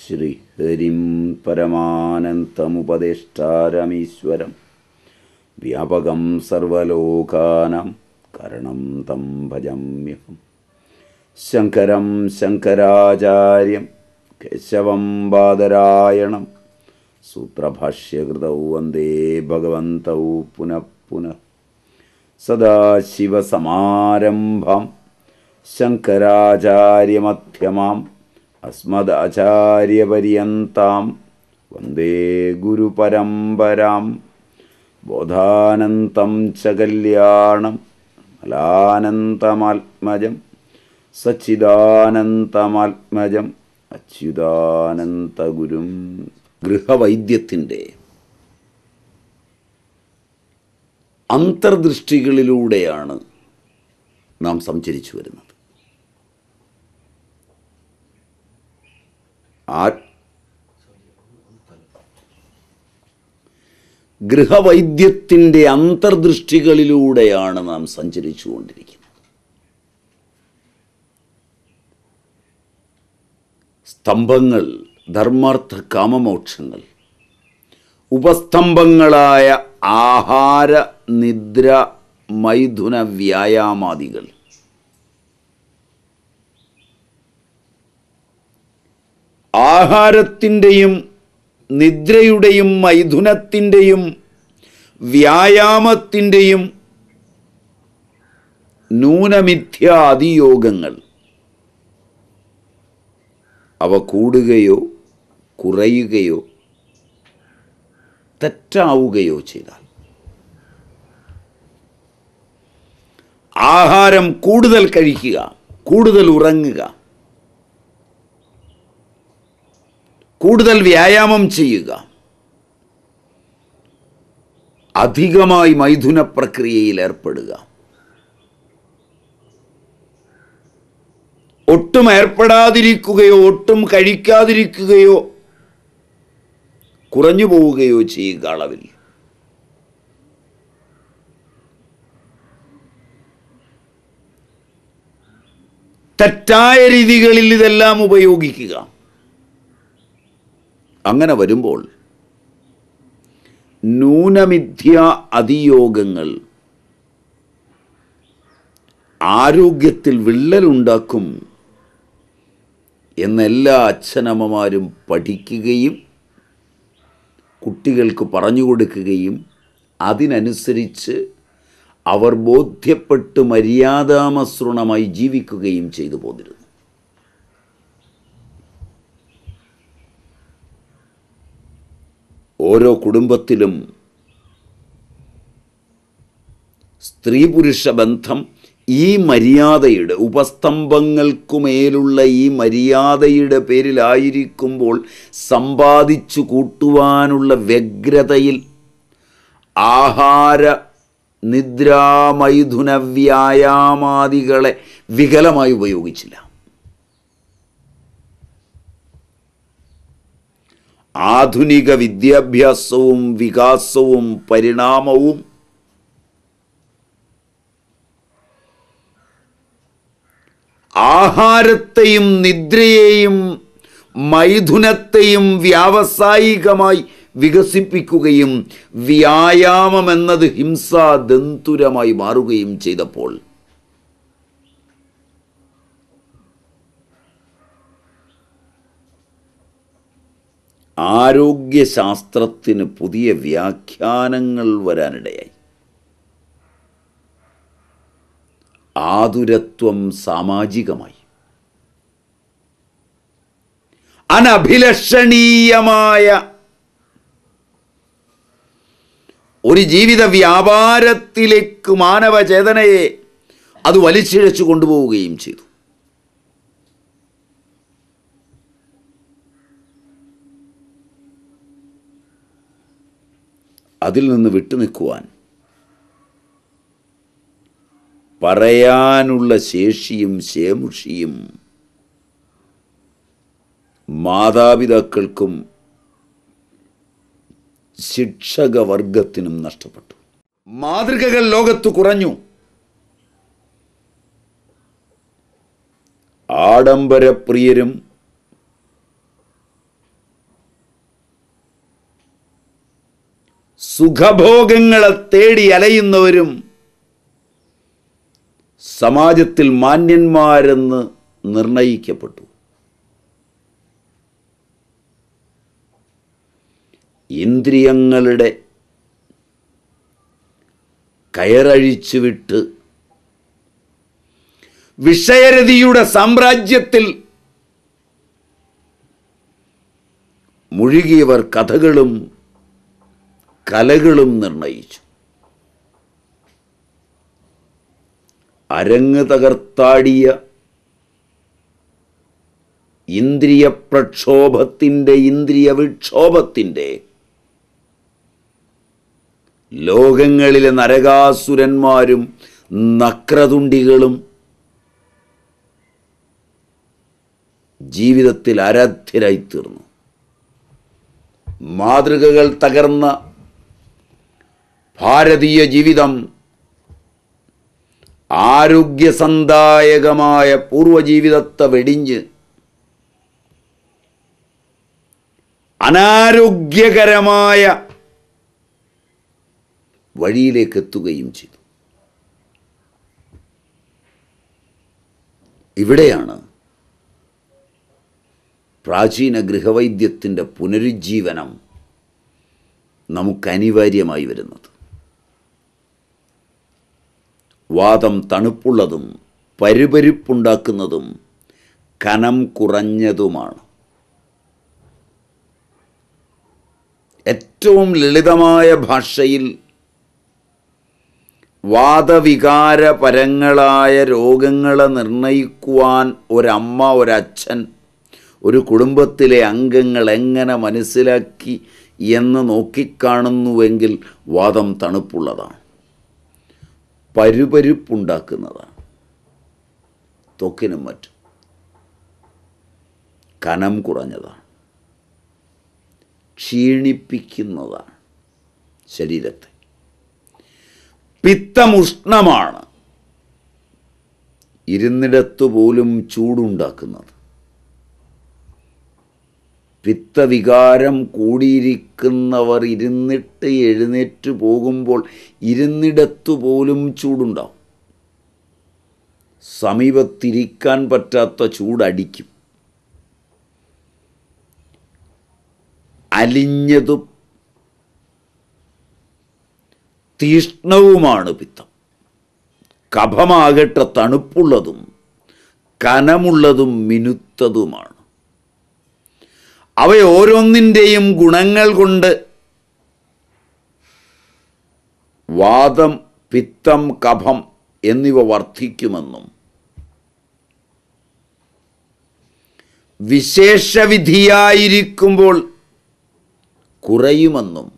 ശ്രീഹരിം പരമാനന്തമുപദേഷ്ടാരമീശ്വരം വ്യാപകം സർവലോകാനാം കരണം തം ഭജമ്യഹം ശങ്കരം ശങ്കരാചാര്യം കേശവം ബാദരായണം സൂത്രഭാഷ്യകൃതൗ വന്ദേ ഭഗവന്തൗ പുനഃ പുനഃ സദാശിവസമാരംഭം ശങ്കരാചാര്യമധ്യമാം അസ്മദാചാര്യപര്യന്താം വന്ദേ ഗുരുപരമ്പരാം ബോധാനന്തം ച കല്യാണം മലാനന്തമാത്മജം സച്ചിദാനന്തമാത്മജം അച്യുതാനന്തഗുരും ഗൃഹവൈദ്യത്തിൻ്റെ അന്തർദൃഷ്ടികളിലൂടെയാണ് നാം സഞ്ചരിച്ചു വരുന്നത് ആ ഗൃഹവൈദ്യത്തിൻ്റെ അന്തർദൃഷ്ടികളിലൂടെയാണ് നാം സഞ്ചരിച്ചു കൊണ്ടിരിക്കുന്നത് സ്തംഭങ്ങൾ ധർമാർത്ഥ കാമമോക്ഷങ്ങൾ ഉപസ്തംഭങ്ങളായ ആഹാര നിദ്ര മൈഥുന വ്യായാമാദികൾ ആഹാരത്തിൻ്റെയും നിദ്രയുടെയും മൈഥുനത്തിൻ്റെയും വ്യായാമത്തിൻ്റെയും ന്യൂനമിഥ്യ അതിയോഗങ്ങൾ അവ കൂടുകയോ കുറയുകയോ തെറ്റാവുകയോ ചെയ്താൽ ആഹാരം കൂടുതൽ കഴിക്കുക കൂടുതൽ ഉറങ്ങുക കൂടുതൽ വ്യായാമം ചെയ്യുക അധികമായി മൈഥുന പ്രക്രിയയിൽ ഏർപ്പെടുക ഒട്ടും ഏർപ്പെടാതിരിക്കുകയോ ഒട്ടും കഴിക്കാതിരിക്കുകയോ കുറഞ്ഞു പോവുകയോ ചെയ്യുക അളവിൽ തെറ്റായ രീതികളിൽ ഇതെല്ലാം ഉപയോഗിക്കുക അങ്ങനെ വരുമ്പോൾ ന്യൂനമിഥ്യ അതിയോഗങ്ങൾ ആരോഗ്യത്തിൽ വിള്ളലുണ്ടാക്കും എന്നെല്ലാ അച്ഛനമ്മമാരും പഠിക്കുകയും കുട്ടികൾക്ക് പറഞ്ഞു കൊടുക്കുകയും അതിനനുസരിച്ച് അവർ ബോധ്യപ്പെട്ട് മര്യാദാമസൃണമായി ജീവിക്കുകയും ചെയ്തു പോന്നിരുന്നു ഓരോ കുടുംബത്തിലും സ്ത്രീ പുരുഷ ബന്ധം ഈ മര്യാദയുടെ ഉപസ്തംഭങ്ങൾക്കുമേലുള്ള ഈ മര്യാദയുടെ പേരിലായിരിക്കുമ്പോൾ സമ്പാദിച്ചു കൂട്ടുവാനുള്ള വ്യഗ്രതയിൽ ആഹാര നിദ്രാമൈഥുന വ്യായാമാദികളെ വികലമായി ഉപയോഗിച്ചില്ല ആധുനിക വിദ്യാഭ്യാസവും വികാസവും പരിണാമവും ആഹാരത്തെയും നിദ്രയെയും മൈഥുനത്തെയും വ്യാവസായികമായി വികസിപ്പിക്കുകയും വ്യായാമം എന്നത് ഹിംസാദന്തുരമായി മാറുകയും ചെയ്തപ്പോൾ ആരോഗ്യശാസ്ത്രത്തിന് പുതിയ വ്യാഖ്യാനങ്ങൾ വരാനിടയായി ആതുരത്വം സാമാജികമായി അനഭിലഷണീയമായ ഒരു ജീവിത വ്യാപാരത്തിലേക്ക് മാനവചേതനയെ അത് വലിച്ചിഴച്ചു കൊണ്ടുപോവുകയും ചെയ്തു അതിൽ നിന്ന് വിട്ടുനിൽക്കുവാൻ പറയാനുള്ള ശേഷിയും ശേമുഷിയും മാതാപിതാക്കൾക്കും ശിക്ഷകവർഗത്തിനും നഷ്ടപ്പെട്ടു മാതൃകകൾ ലോകത്ത് കുറഞ്ഞു ആഡംബരപ്രിയരും സുഖഭോഗങ്ങളെ തേടി അലയുന്നവരും സമാജത്തിൽ മാന്യന്മാരെന്ന് നിർണയിക്കപ്പെട്ടു ഇന്ദ്രിയങ്ങളുടെ കയറഴിച്ചുവിട്ട് വിഷയരതിയുടെ സാമ്രാജ്യത്തിൽ മുഴുകിയവർ കഥകളും കലകളും നിർണയിച്ചു അരങ്ങ് തകർത്താടിയ ഇന്ദ്രിയ പ്രക്ഷോഭത്തിൻ്റെ ഇന്ദ്രിയ വിക്ഷോഭത്തിൻ്റെ ലോകങ്ങളിലെ നരകാസുരന്മാരും നക്രതുണ്ടികളും ജീവിതത്തിൽ ആരാധ്യരായിത്തീർന്നു മാതൃകകൾ തകർന്ന ഭാരതീയ ജീവിതം ആരോഗ്യസന്ദായകമായ പൂർവജീവിതത്തെ വെടിഞ്ഞ് അനാരോഗ്യകരമായ വഴിയിലേക്ക് എത്തുകയും ചെയ്തു ഇവിടെയാണ് പ്രാചീന ഗൃഹവൈദ്യത്തിൻ്റെ പുനരുജ്ജീവനം നമുക്ക് അനിവാര്യമായി വരുന്നത് വാദം തണുപ്പുള്ളതും പരുപരുപ്പുണ്ടാക്കുന്നതും കനം കുറഞ്ഞതുമാണ് ഏറ്റവും ലളിതമായ ഭാഷയിൽ വാദവികാരപരങ്ങളായ രോഗങ്ങളെ നിർണയിക്കുവാൻ ഒരമ്മ ഒരച്ഛൻ ഒരു കുടുംബത്തിലെ അംഗങ്ങൾ എങ്ങനെ മനസ്സിലാക്കി എന്ന് നോക്കിക്കാണുന്നുവെങ്കിൽ വാദം തണുപ്പുള്ളതാണ് പരുപരുപ്പുണ്ടാക്കുന്നതാണ് ത്വക്കിനും മറ്റും കനം കുറഞ്ഞതാണ് ക്ഷീണിപ്പിക്കുന്നതാണ് ശരീരത്തെ പിത്തമുഷ്ണമാണ് ഇരുന്നിടത്തു പോലും ചൂടുണ്ടാക്കുന്നത് പിത്തവികാരം കൂടിയിരിക്കുന്നവർ ഇരുന്നിട്ട് എഴുന്നേറ്റ് പോകുമ്പോൾ ഇരുന്നിടത്തു പോലും ചൂടുണ്ടാവും സമീപത്തിരിക്കാൻ പറ്റാത്ത ചൂടടിക്കും അലിഞ്ഞതും തീഷ്ണവുമാണ് പിത്തം കഫമാകട്ടെ തണുപ്പുള്ളതും കനമുള്ളതും മിനുത്തതുമാണ് അവയോരോന്നിൻ്റെയും ഗുണങ്ങൾ കൊണ്ട് വാദം പിത്തം കഫം എന്നിവ വർദ്ധിക്കുമെന്നും വിശേഷവിധിയായിരിക്കുമ്പോൾ കുറയുമെന്നും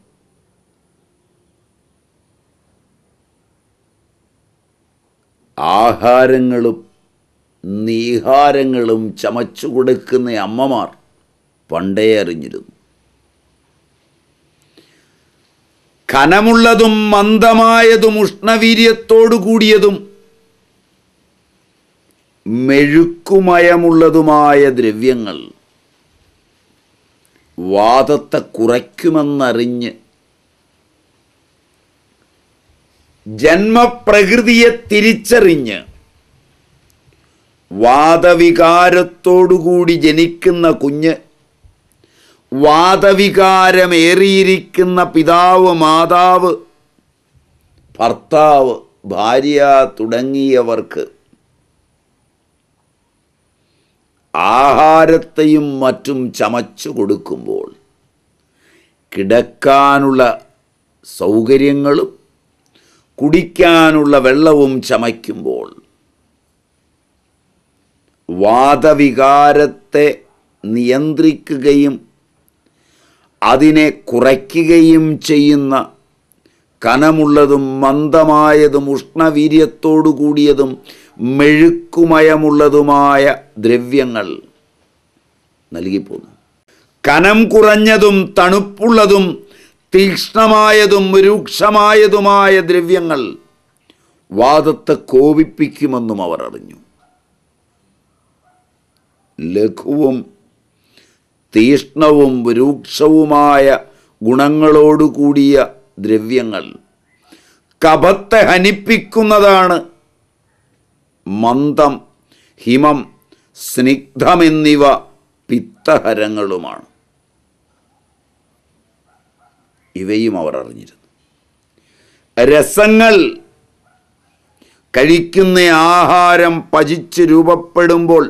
ആഹാരങ്ങളും നീഹാരങ്ങളും ചമച്ചു കൊടുക്കുന്ന അമ്മമാർ പണ്ടേ അറിഞ്ഞിരുന്നു കനമുള്ളതും മന്ദമായതും ഉഷ്ണവീര്യത്തോടു കൂടിയതും മെഴുക്കുമയമുള്ളതുമായ ദ്രവ്യങ്ങൾ വാദത്തെ കുറയ്ക്കുമെന്നറിഞ്ഞ് ജന്മപ്രകൃതിയെ തിരിച്ചറിഞ്ഞ് വാദവികാരത്തോടുകൂടി ജനിക്കുന്ന കുഞ്ഞ് വാദവികാരമേറിയിരിക്കുന്ന പിതാവ് മാതാവ് ഭർത്താവ് ഭാര്യ തുടങ്ങിയവർക്ക് ആഹാരത്തെയും മറ്റും ചമച്ചു കൊടുക്കുമ്പോൾ കിടക്കാനുള്ള സൗകര്യങ്ങളും കുടിക്കാനുള്ള വെള്ളവും ചമയ്ക്കുമ്പോൾ വാദവികാരത്തെ നിയന്ത്രിക്കുകയും അതിനെ കുറയ്ക്കുകയും ചെയ്യുന്ന കനമുള്ളതും മന്ദമായതും ഉഷ്ണവീര്യത്തോടു കൂടിയതും മെഴുക്കുമയമുള്ളതുമായ ദ്രവ്യങ്ങൾ നൽകിപ്പോന്നു കനം കുറഞ്ഞതും തണുപ്പുള്ളതും തീക്ഷ്ണമായതും രൂക്ഷമായതുമായ ദ്രവ്യങ്ങൾ വാദത്തെ കോപിപ്പിക്കുമെന്നും അവർ അറിഞ്ഞു ലഘുവും തീഷ്ണവും രൂക്ഷവുമായ ഗുണങ്ങളോടുകൂടിയ ദ്രവ്യങ്ങൾ കപത്തെ ഹനിപ്പിക്കുന്നതാണ് മന്ദം ഹിമം സ്നിഗ്ധമെന്നിവ പിത്തഹരങ്ങളുമാണ് ഇവയും അവർ അറിഞ്ഞിരുന്നു രസങ്ങൾ കഴിക്കുന്ന ആഹാരം പചിച്ച് രൂപപ്പെടുമ്പോൾ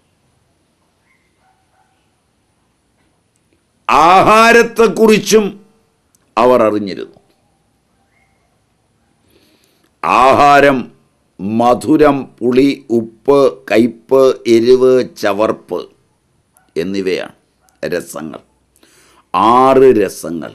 ആഹാരത്തെക്കുറിച്ചും അവർ അറിഞ്ഞിരുന്നു ആഹാരം മധുരം പുളി ഉപ്പ് കയ്പ് എരിവ് ചവർപ്പ് എന്നിവയാണ് രസങ്ങൾ ആറ് രസങ്ങൾ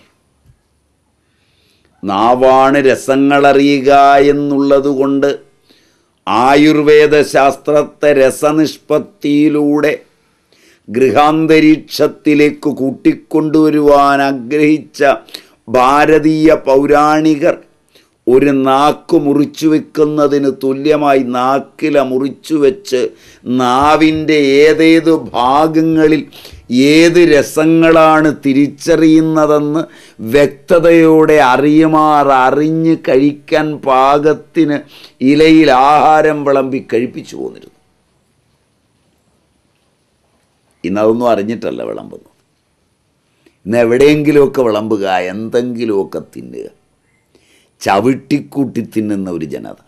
നാവാണ് രസങ്ങളറിയുക എന്നുള്ളതുകൊണ്ട് ആയുർവേദ ശാസ്ത്രത്തെ രസനിഷ്പത്തിയിലൂടെ ഗൃഹാന്തരീക്ഷത്തിലേക്ക് കൂട്ടിക്കൊണ്ടുവരുവാൻ ആഗ്രഹിച്ച ഭാരതീയ പൗരാണികർ ഒരു നാക്ക് മുറിച്ചു വെക്കുന്നതിന് തുല്യമായി നാക്കില മുറിച്ചു വെച്ച് നാവിൻ്റെ ഏതേത് ഭാഗങ്ങളിൽ ഏത് രസങ്ങളാണ് തിരിച്ചറിയുന്നതെന്ന് വ്യക്തതയോടെ അറിയുമാർ അറിഞ്ഞ് കഴിക്കാൻ പാകത്തിന് ഇലയിൽ ആഹാരം വിളമ്പി കഴിപ്പിച്ചു പോന്നിരുന്നു ഇന്നതൊന്നും അറിഞ്ഞിട്ടല്ല വിളമ്പുന്നത് ഇന്ന് എവിടെയെങ്കിലുമൊക്കെ വിളമ്പുക എന്തെങ്കിലുമൊക്കെ തിന്നുക ചവിട്ടിക്കൂട്ടി തിന്നുന്ന ഒരു ജനത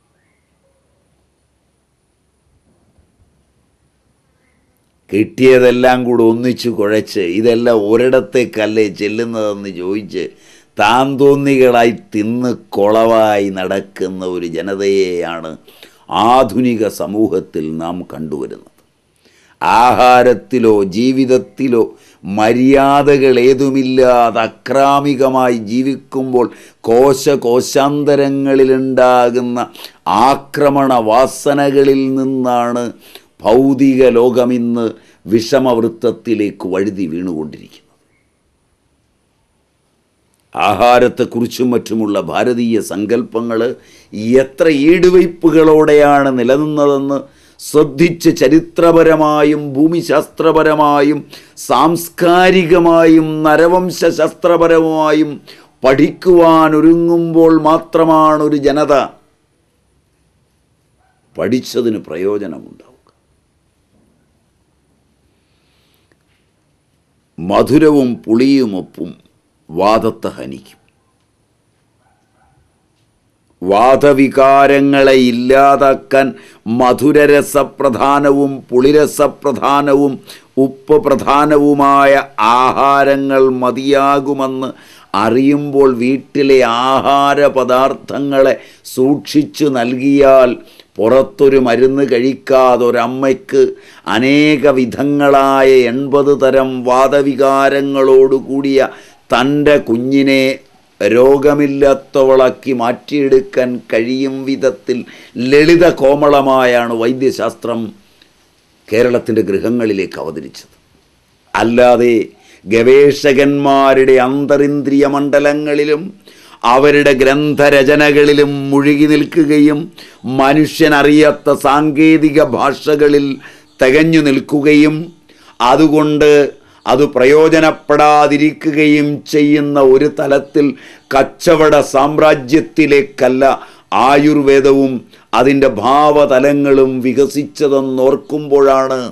കിട്ടിയതെല്ലാം കൂടെ ഒന്നിച്ചു കുഴച്ച് ഇതെല്ലാം ഒരിടത്തേക്കല്ലേ ചെല്ലുന്നതെന്ന് ചോദിച്ച് താൻ തോന്നികളായി തിന്ന് കൊളവായി നടക്കുന്ന ഒരു ജനതയെയാണ് ആധുനിക സമൂഹത്തിൽ നാം കണ്ടുവരുന്നത് ആഹാരത്തിലോ ജീവിതത്തിലോ മര്യാദകൾ ഏതുമില്ലാതെ അക്രാമികമായി ജീവിക്കുമ്പോൾ കോശകോശാന്തരങ്ങളിലുണ്ടാകുന്ന ആക്രമണ വാസനകളിൽ നിന്നാണ് ഭൗതിക ലോകമിന്ന് വിഷമവൃത്തത്തിലേക്ക് വഴുതി വീണുകൊണ്ടിരിക്കുന്നത് ആഹാരത്തെക്കുറിച്ചും മറ്റുമുള്ള ഭാരതീയ സങ്കല്പങ്ങൾ എത്ര ഈടുവയ്പ്പുകളോടെയാണ് നിലനിന്നതെന്ന് ശ്രദ്ധിച്ച് ചരിത്രപരമായും ഭൂമിശാസ്ത്രപരമായും സാംസ്കാരികമായും നരവംശാസ്ത്രപരമായും പഠിക്കുവാൻ ഒരുങ്ങുമ്പോൾ മാത്രമാണ് ഒരു ജനത പഠിച്ചതിന് പ്രയോജനമുണ്ടാവുക മധുരവും പുളിയുമൊപ്പും വാദത്തെ ഹനിക്കും വാദവികാരങ്ങളെ ഇല്ലാതാക്കാൻ മധുരരസപ്രധാനവും പുളിരസപ്രധാനവും ഉപ്പ് പ്രധാനവുമായ ആഹാരങ്ങൾ മതിയാകുമെന്ന് അറിയുമ്പോൾ വീട്ടിലെ ആഹാര പദാർത്ഥങ്ങളെ സൂക്ഷിച്ചു നൽകിയാൽ പുറത്തൊരു മരുന്ന് കഴിക്കാതൊരമ്മയ്ക്ക് അനേക വിധങ്ങളായ എൺപത് തരം വാദവികാരങ്ങളോടുകൂടിയ തൻ്റെ കുഞ്ഞിനെ രോഗമില്ലാത്തവളാക്കി മാറ്റിയെടുക്കാൻ കഴിയും വിധത്തിൽ ലളിത കോമളമായാണ് വൈദ്യശാസ്ത്രം കേരളത്തിൻ്റെ ഗൃഹങ്ങളിലേക്ക് അവതരിച്ചത് അല്ലാതെ ഗവേഷകന്മാരുടെ അന്തരിന്ദ്രിയ മണ്ഡലങ്ങളിലും അവരുടെ ഗ്രന്ഥരചനകളിലും മുഴുകി നിൽക്കുകയും മനുഷ്യനറിയാത്ത സാങ്കേതിക ഭാഷകളിൽ തികഞ്ഞു നിൽക്കുകയും അതുകൊണ്ട് അത് പ്രയോജനപ്പെടാതിരിക്കുകയും ചെയ്യുന്ന ഒരു തലത്തിൽ കച്ചവട സാമ്രാജ്യത്തിലേക്കല്ല ആയുർവേദവും അതിൻ്റെ ഭാവതലങ്ങളും വികസിച്ചതെന്നോർക്കുമ്പോഴാണ്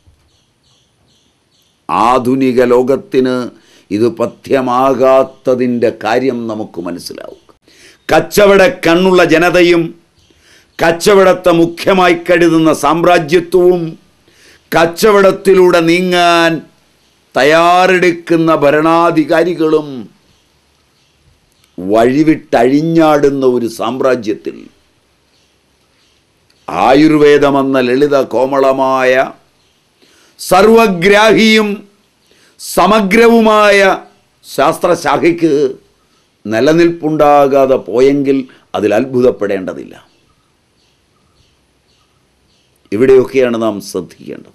ആധുനിക ലോകത്തിന് ഇത് പഥ്യമാകാത്തതിൻ്റെ കാര്യം നമുക്ക് മനസ്സിലാവുക കച്ചവട കണ്ണുള്ള ജനതയും കച്ചവടത്തെ മുഖ്യമായി കരുതുന്ന സാമ്രാജ്യത്വവും കച്ചവടത്തിലൂടെ നീങ്ങാൻ തയ്യാറെടുക്കുന്ന ഭരണാധികാരികളും വഴിവിട്ടഴിഞ്ഞാടുന്ന ഒരു സാമ്രാജ്യത്തിൽ ആയുർവേദമെന്ന ലളിത കോമളമായ സർവഗ്രാഹിയും സമഗ്രവുമായ ശാസ്ത്രശാഖയ്ക്ക് നിലനിൽപ്പുണ്ടാകാതെ പോയെങ്കിൽ അതിൽ അത്ഭുതപ്പെടേണ്ടതില്ല ഇവിടെയൊക്കെയാണ് നാം ശ്രദ്ധിക്കേണ്ടത്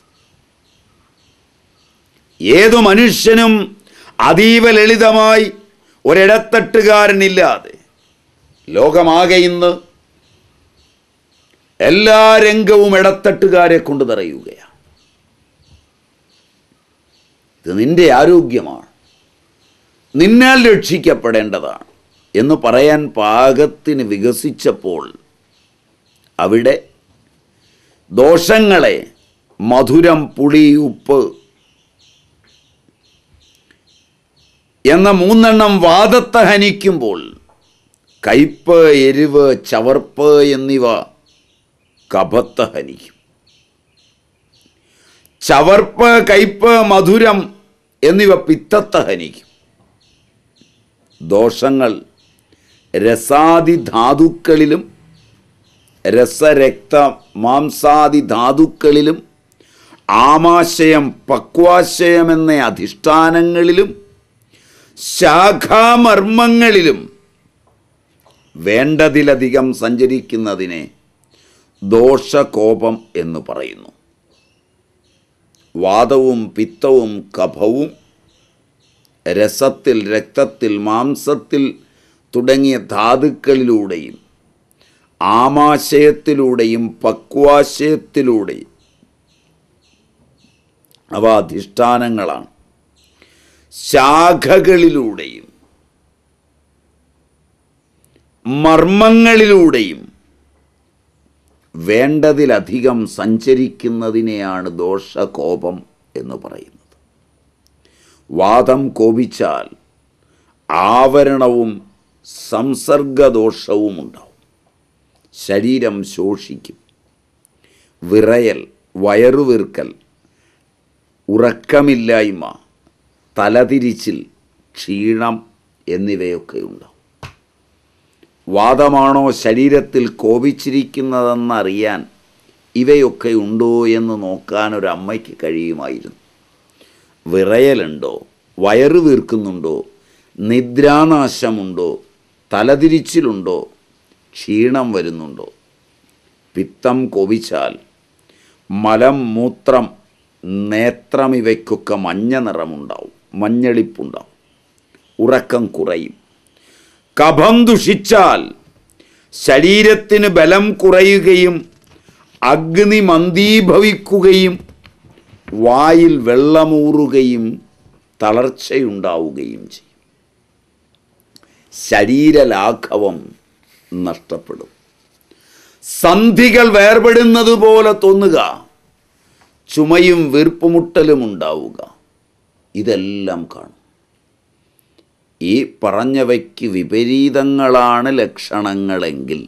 ഏതു മനുഷ്യനും അതീവ ലളിതമായി ഒരിടത്തട്ടുകാരനില്ലാതെ ലോകമാകെ ഇന്ന് എല്ലാ രംഗവും ഇടത്തട്ടുകാരെ കൊണ്ട് നിറയുകയാണ് ഇത് നിന്റെ ആരോഗ്യമാണ് നിന്നാൽ രക്ഷിക്കപ്പെടേണ്ടതാണ് എന്ന് പറയാൻ പാകത്തിന് വികസിച്ചപ്പോൾ അവിടെ ദോഷങ്ങളെ മധുരം പുളി ഉപ്പ് എന്ന മൂന്നെണ്ണം വാദത്തെ ഹനിക്കുമ്പോൾ കയ്പ് എരിവ് ചവർപ്പ് എന്നിവ കപത്തെ ഹനിക്കും ചവർപ്പ് കയ്പ് മധുരം എന്നിവ പിത്തത്തെ ഹനിക്കും ദോഷങ്ങൾ രസാദി ധാതുക്കളിലും രസരക്ത മാംസാദി ധാതുക്കളിലും ആമാശയം പക്വാശയം എന്ന അധിഷ്ഠാനങ്ങളിലും ശാഖാമർമ്മങ്ങളിലും വേണ്ടതിലധികം സഞ്ചരിക്കുന്നതിനെ ദോഷകോപം എന്ന് പറയുന്നു വാദവും പിത്തവും കഫവും രസത്തിൽ രക്തത്തിൽ മാംസത്തിൽ തുടങ്ങിയ ധാതുക്കളിലൂടെയും ആമാശയത്തിലൂടെയും പക്വാശയത്തിലൂടെയും അവ അധിഷ്ഠാനങ്ങളാണ് ശാഖകളിലൂടെയും മർമ്മങ്ങളിലൂടെയും വേണ്ടതിലധികം സഞ്ചരിക്കുന്നതിനെയാണ് ദോഷകോപം എന്ന് പറയുന്നത് വാദം കോപിച്ചാൽ ആവരണവും സംസർഗദോഷവും ഉണ്ടാവും ശരീരം ശോഷിക്കും വിറയൽ വയറുവീർക്കൽ ഉറക്കമില്ലായ്മ തലതിരിച്ചിൽ ക്ഷീണം എന്നിവയൊക്കെ ഉണ്ടാവും വാദമാണോ ശരീരത്തിൽ കോപിച്ചിരിക്കുന്നതെന്നറിയാൻ ഇവയൊക്കെ ഉണ്ടോ എന്ന് നോക്കാൻ ഒരു അമ്മയ്ക്ക് കഴിയുമായിരുന്നു വിറയലുണ്ടോ വയറ് വീർക്കുന്നുണ്ടോ നിദ്രാനാശമുണ്ടോ തലതിരിച്ചിലുണ്ടോ ക്ഷീണം വരുന്നുണ്ടോ പിത്തം കോപിച്ചാൽ മലം മൂത്രം നേത്രം ഇവയ്ക്കൊക്കെ മഞ്ഞ നിറമുണ്ടാവും മഞ്ഞളിപ്പുണ്ടാവും ഉറക്കം കുറയും കഫം ദുഷിച്ചാൽ ശരീരത്തിന് ബലം കുറയുകയും അഗ്നി മന്ദീഭവിക്കുകയും വായിൽ വെള്ളമൂറുകയും തളർച്ചയുണ്ടാവുകയും ചെയ്യും ശരീരലാഘവം നഷ്ടപ്പെടും സന്ധികൾ വേർപെടുന്നത് പോലെ തോന്നുക ചുമയും വീർപ്പുമുട്ടലും ഉണ്ടാവുക ഇതെല്ലാം കാണും ഈ പറഞ്ഞവയ്ക്ക് വിപരീതങ്ങളാണ് ലക്ഷണങ്ങളെങ്കിൽ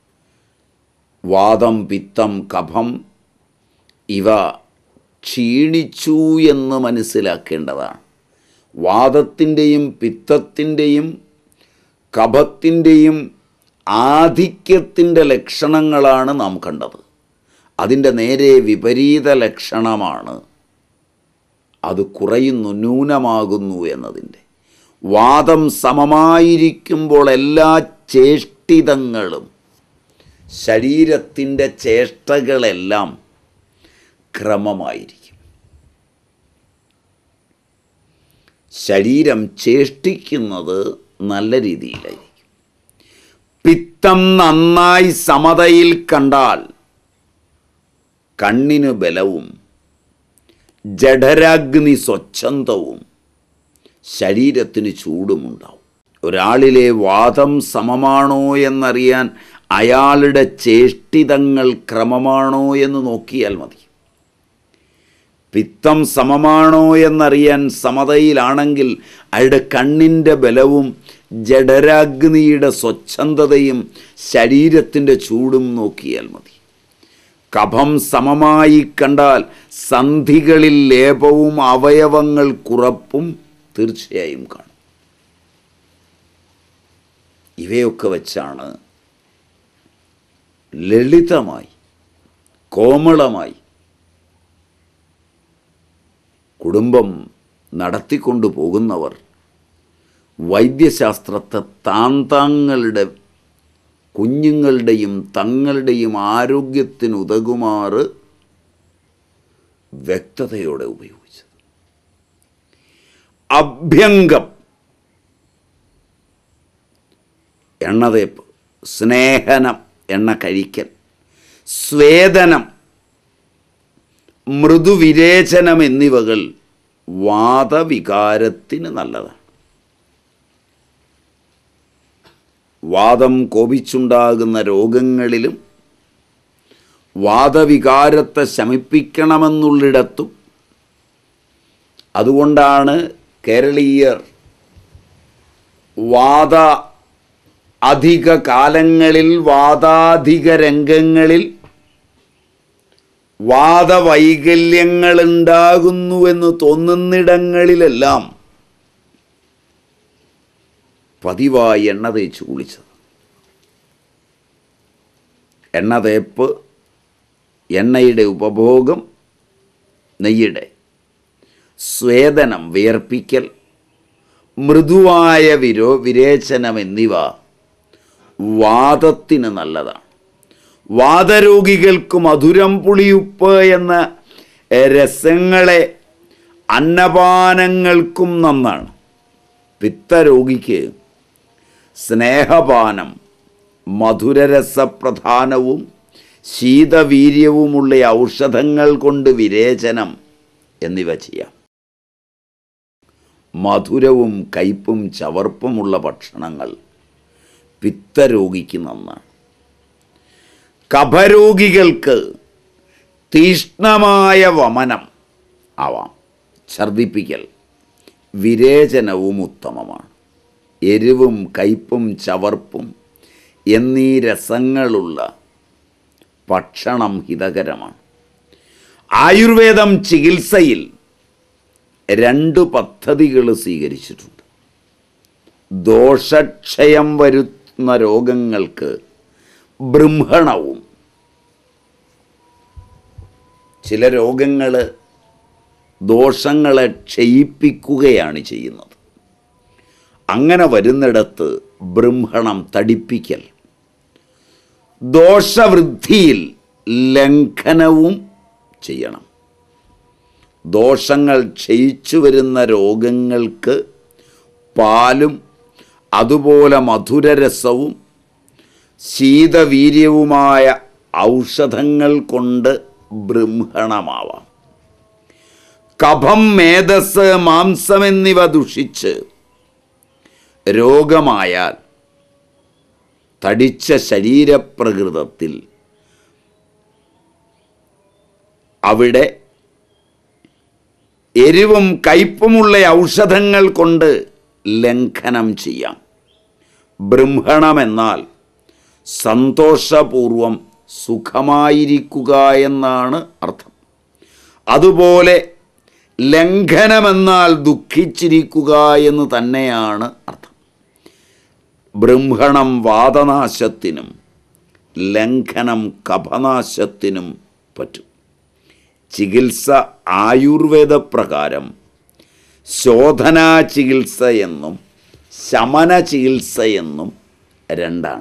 വാദം പിത്തം കഫം ഇവ ക്ഷീണിച്ചു എന്ന് മനസ്സിലാക്കേണ്ടതാണ് വാദത്തിൻ്റെയും പിത്തത്തിൻ്റെയും കഫത്തിൻ്റെയും ആധിക്യത്തിൻ്റെ ലക്ഷണങ്ങളാണ് നാം കണ്ടത് അതിൻ്റെ നേരെ വിപരീത ലക്ഷണമാണ് അത് കുറയുന്നു ന്യൂനമാകുന്നു എന്നതിൻ്റെ വാദം സമമായിരിക്കുമ്പോൾ എല്ലാ ചേഷ്ടിതങ്ങളും ശരീരത്തിൻ്റെ ചേഷ്ടകളെല്ലാം ക്രമമായിരിക്കും ശരീരം ചേഷ്ടിക്കുന്നത് നല്ല രീതിയിലായിരിക്കും പിത്തം നന്നായി സമതയിൽ കണ്ടാൽ കണ്ണിന് ബലവും ജഠരാഗ്നി സ്വച്ഛന്തവും ശരീരത്തിന് ചൂടുമുണ്ടാവും ഒരാളിലെ വാദം സമമാണോ എന്നറിയാൻ അയാളുടെ ചേഷ്ടിതങ്ങൾ ക്രമമാണോ എന്ന് നോക്കിയാൽ മതി പിത്തം സമമാണോ എന്നറിയാൻ സമതയിലാണെങ്കിൽ അയാളുടെ കണ്ണിൻ്റെ ബലവും ജഡരാഗ്നിയുടെ സ്വച്ഛന്തതയും ശരീരത്തിൻ്റെ ചൂടും നോക്കിയാൽ മതി കഫം സമമായി കണ്ടാൽ സന്ധികളിൽ ലേപവും അവയവങ്ങൾ കുറപ്പും തീർച്ചയായും കാണും ഇവയൊക്കെ വച്ചാണ് ലളിതമായി കോമളമായി കുടുംബം നടത്തിക്കൊണ്ടു പോകുന്നവർ വൈദ്യശാസ്ത്രത്തെ താന്താങ്ങളുടെ കുഞ്ഞുങ്ങളുടെയും തങ്ങളുടെയും ആരോഗ്യത്തിന് ഉതകുമാറ് വ്യക്തതയോടെ ഉപയോഗിച്ചത് അഭ്യംഗം എണ്ണതേപ്പ് സ്നേഹനം എണ്ണ കഴിക്കൽ സ്വേദനം മൃദുവിരേചനം എന്നിവകൾ വാദവികാരത്തിന് നല്ലതാണ് വാദം കോപിച്ചുണ്ടാകുന്ന രോഗങ്ങളിലും വാദവികാരത്തെ ശമിപ്പിക്കണമെന്നുള്ളിടത്തും അതുകൊണ്ടാണ് കേരളീയർ വാദ അധിക കാലങ്ങളിൽ വാദാധിക രംഗങ്ങളിൽ വാദവൈകല്യങ്ങളുണ്ടാകുന്നുവെന്ന് തോന്നുന്നിടങ്ങളിലെല്ലാം പതിവായി എണ്ണ തേച്ച് കുളിച്ചത് എണ്ണ തേപ്പ് എണ്ണയുടെ ഉപഭോഗം നെയ്യുടെ സ്വേദനം വിയർപ്പിക്കൽ മൃദുവായ വിരോ വിരേചനം എന്നിവ വാദത്തിന് നല്ലതാണ് വാദരോഗികൾക്ക് മധുരം പുളിയുപ്പ് എന്ന രസങ്ങളെ അന്നപാനങ്ങൾക്കും നന്നാണ് പിത്തരോഗിക്ക് സ്നേഹപാനം മധുരരസപ്രധാനവും ശീതവീര്യവുമുള്ള ഔഷധങ്ങൾ കൊണ്ട് വിരേചനം എന്നിവ ചെയ്യാം മധുരവും കയ്പും ചവർപ്പുമുള്ള ഭക്ഷണങ്ങൾ പിത്തരോഗിക്ക് നന്നാണ് കഫരോഗികൾക്ക് തീഷ്ണമായ വമനം ആവാം ഛർദിപ്പിക്കൽ വിരേചനവും ഉത്തമമാണ് എരിവും കയ്പും ചവർപ്പും എന്നീ രസങ്ങളുള്ള ഭക്ഷണം ഹിതകരമാണ് ആയുർവേദം ചികിത്സയിൽ രണ്ട് പദ്ധതികൾ സ്വീകരിച്ചിട്ടുണ്ട് ദോഷക്ഷയം വരുന്ന രോഗങ്ങൾക്ക് ബൃംഹണവും ചില രോഗങ്ങൾ ദോഷങ്ങളെ ക്ഷയിപ്പിക്കുകയാണ് ചെയ്യുന്നത് അങ്ങനെ വരുന്നിടത്ത് ബൃംഹണം തടിപ്പിക്കൽ ദോഷവൃദ്ധിയിൽ ലംഘനവും ചെയ്യണം ദോഷങ്ങൾ ക്ഷയിച്ചു വരുന്ന രോഗങ്ങൾക്ക് പാലും അതുപോലെ മധുരരസവും ശീതവീര്യവുമായ ഔഷധങ്ങൾ കൊണ്ട് ബൃംഹണമാവാം കഫം മേധസ് മാംസം എന്നിവ ദുഷിച്ച് രോഗമായാൽ തടിച്ച ശരീരപ്രകൃതത്തിൽ അവിടെ എരിവും കയ്പുമുള്ള ഔഷധങ്ങൾ കൊണ്ട് ലംഘനം ചെയ്യാം ബൃംഹണമെന്നാൽ സന്തോഷപൂർവം സുഖമായിരിക്കുക എന്നാണ് അർത്ഥം അതുപോലെ ലംഘനമെന്നാൽ ദുഃഖിച്ചിരിക്കുക എന്ന് തന്നെയാണ് അർത്ഥം ബൃംഹണം വാദനാശത്തിനും ലംഘനം കഫനാശത്തിനും പറ്റും ചികിത്സ ആയുർവേദ പ്രകാരം ശോധനാ ചികിത്സ എന്നും ശമന ചികിത്സ എന്നും രണ്ടാണ്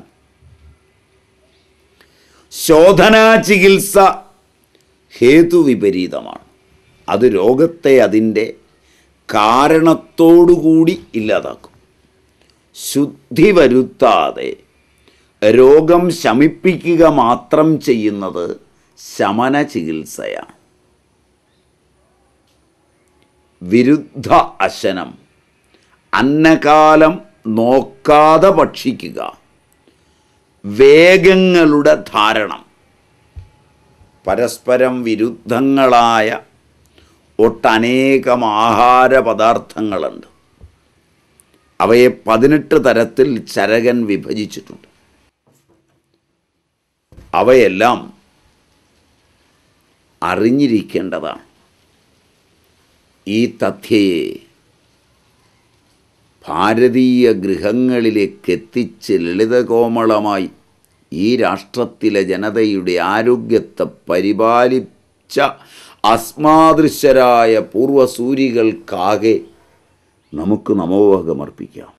ശോധനാ ചികിത്സ ഹേതുവിപരീതമാണ് അത് രോഗത്തെ അതിൻ്റെ കാരണത്തോടുകൂടി ഇല്ലാതാക്കും ശുദ്ധി വരുത്താതെ രോഗം ശമിപ്പിക്കുക മാത്രം ചെയ്യുന്നത് ശമന ചികിത്സയാണ് വിരുദ്ധ അശനം അന്നകാലം നോക്കാതെ ഭക്ഷിക്കുക വേഗങ്ങളുടെ ധാരണം പരസ്പരം വിരുദ്ധങ്ങളായ ഒട്ടനേകം ആഹാര പദാർത്ഥങ്ങളുണ്ട് അവയെ പതിനെട്ട് തരത്തിൽ ചരകൻ വിഭജിച്ചിട്ടുണ്ട് അവയെല്ലാം അറിഞ്ഞിരിക്കേണ്ടതാണ് ഈ തഥ്യയെ ഭാരതീയ ഗൃഹങ്ങളിലേക്ക് എത്തിച്ച് ലളിതകോമളമായി ഈ രാഷ്ട്രത്തിലെ ജനതയുടെ ആരോഗ്യത്തെ പരിപാലിച്ച അസ്മാദൃശ്യരായ പൂർവസൂരികൾക്കാകെ നമുക്ക് നമോവഹമർപ്പിക്കാം